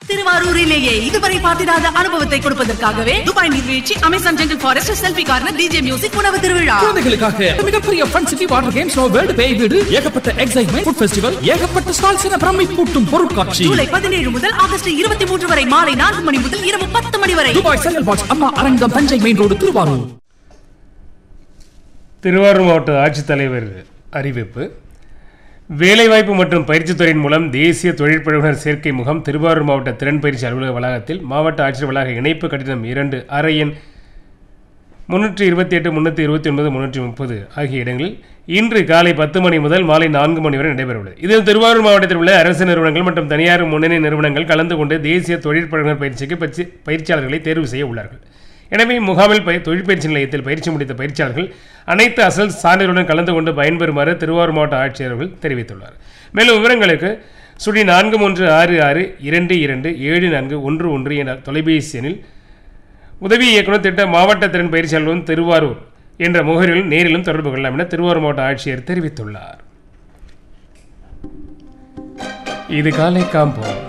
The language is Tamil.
திருவாரூரிலேயே இதுவரை பார்த்திராத அனுபவத்தை கொடுப்பதற்காகவே துபாய் நீர்வீழ்ச்சி Amazon jungle forest selfie corner DJ music உணவு திருவிழா குழந்தைகளுக்காக மிகப்பெரிய fun city water games world பேய் வீடு ஏகப்பட்ட எக்ஸைட்மெண்ட் ஃபுட் ஃபெஸ்டிவல் ஏகப்பட்ட ஸ்டால்ஸ் என பிரமை கூட்டும் பொருட்காட்சி ஜூலை பதினேழு முதல் ஆகஸ்ட் இருபத்தி மூன்று வரை மாலை நான்கு மணி முதல் இரவு பத்து மணி வரை துபாய் செங்கல் box Amma Arangam Thanjai main road Thiruvarur Thiruvarur மாவட்ட ஆட்சித்தலைவர் அறிவிப்பு வேலைவாய்ப்பு மற்றும் பயிற்சித்துறையின் மூலம் தேசிய தொழிற்பழகுனர் சேர்க்கை முகாம் திருவாரூர் மாவட்ட திறன் பயிற்சி அலுவலக வளாகத்தில் மாவட்ட ஆட்சியர் வளாக இணைப்பு கட்டிடம் இரண்டு அறை எண் முன்னூற்றி இருபத்தி எட்டு முன்னூற்றி இருபத்தி ஒன்பது முன்னூற்றி முப்பது ஆகிய இடங்களில் இன்று காலை பத்து மணி முதல் மாலை நான்கு மணி வரை நடைபெறவுள்ளது இதில் திருவாரூர் மாவட்டத்தில் உள்ள அரசு நிறுவனங்கள் மற்றும் தனியார் முன்னணி நிறுவனங்கள் கலந்து கொண்டு தேசிய தொழிற்பழகுனர் பயிற்சிக்கு பயிற்சி பயிற்சியாளர்களை தேர்வு செய்ய உள்ளார்கள் எனவே முகாமில் பய தொழிற்பயிற்சி நிலையத்தில் பயிற்சி முடித்த பயிற்சியாளர்கள் அனைத்து அசல் சான்றிதழுடன் கலந்து கொண்டு பயன்பெறுமாறு திருவாரூர் மாவட்ட ஆட்சியர்கள் தெரிவித்துள்ளார் மேலும் விவரங்களுக்கு சுழி நான்கு மூன்று ஆறு ஆறு இரண்டு இரண்டு ஏழு நான்கு ஒன்று ஒன்று என்ற தொலைபேசி எண்ணில் உதவி இயக்குனர் திட்ட மாவட்ட திறன் பயிற்சி அலுவலகம் திருவாரூர் என்ற முகவரியில் நேரிலும் தொடர்பு கொள்ளலாம் என திருவாரூர் மாவட்ட ஆட்சியர் தெரிவித்துள்ளார் இது காலை காம்போ